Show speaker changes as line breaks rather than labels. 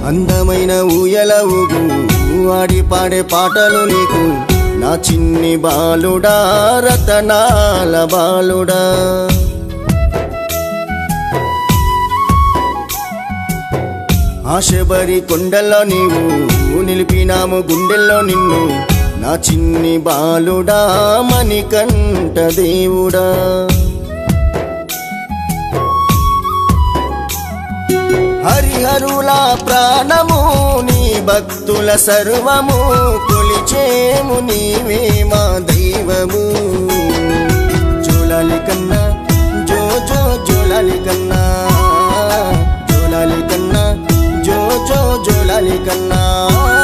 అందమైన ఊయల ఊగు ఆడి పాడే పాటలు నీకు నా చిన్ని బాలుడా రతనాల బాలుడా ఆశబరి కొండల్లో నీవు నిలిపినాము గుండెల్లో నిన్ను నా చిన్ని బాలుడా మణికంఠ దేవుడా హరిహరుల ప్రాణము నీ భక్తుల సర్వము కొలిచేము నీవే మా దైవము జోలాలి కన్నా జో జో జోలాలి కన్నా జోలాలి కన్నా జో జో జోలాలి కన్నా